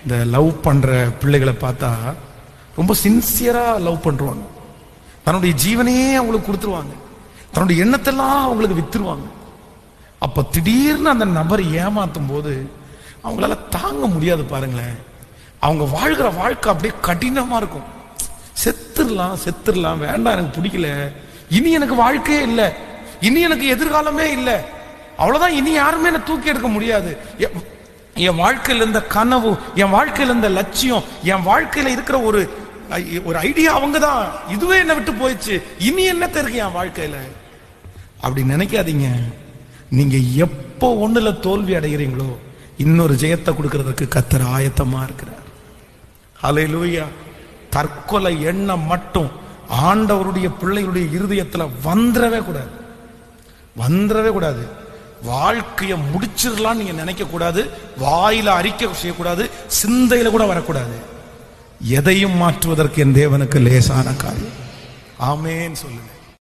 இந்த லவ் பண்ற பிள்ளைகளை பார்த்தா ரொம்ப சின்சியரா லவ் பண்றாங்க தன்னுடைய ஜீவனையே அவங்களுக்கு கொடுத்துருவாங்க தன்னுடைய எண்ணத்தெல்லாம் அவங்களுக்கு வித்துருவாங்க அப்ப திடீர்னு அந்த நபர் ஏமாத்தும் போது அவங்களால தாங்க முடியாது பாருங்களேன் அவங்க வாழ்கிற வாழ்க்கை அப்படியே கடினமா இருக்கும் செத்துடலாம் செத்துடலாம் வேண்டாம் எனக்கு பிடிக்கல இனி எனக்கு வாழ்க்கையே இல்லை இனி எனக்கு எதிர்காலமே இல்லை அவ்வளவுதான் இனி யாருமே என்ன தூக்கி எடுக்க முடியாது என்- என் வாழ்க்கையில இருந்த கனவு என் வாழ்க்கையில இருந்த லட்சியம் என் வாழ்க்கையில இருக்கிற ஒரு ஐ- ஒரு ஐடியா அவங்க தான் இதுவே என்ன விட்டு போயிடுச்சு இனி என்னத்த இருக்கு என் வாழ்க்கையில அப்படி நினைக்காதீங்க நீங்க எப்போ ஒண்ணுல தோல்வி அடைகிறீங்களோ இன்னொரு ஜெயத்தை கொடுக்கறதுக்கு கத்தர் ஆயத்தமா இருக்கிறார் ஹalleluya தற்கொலை எண்ணம் மட்டும் ஆண்டவருடைய பிள்ளைகளுடைய இருதயத்துல வந்துடவே கூடாது வந்துடவே கூடாது வாழ்க்கையை முடிச்சிடலாம் நீங்க நினைக்க கூடாது வாயில அறிக்கை செய்யக்கூடாது சிந்தையில கூட வரக்கூடாது எதையும் மாற்றுவதற்கு என் தேவனுக்கு லேசான காரியம் ஆமேன்னு சொல்லுங்க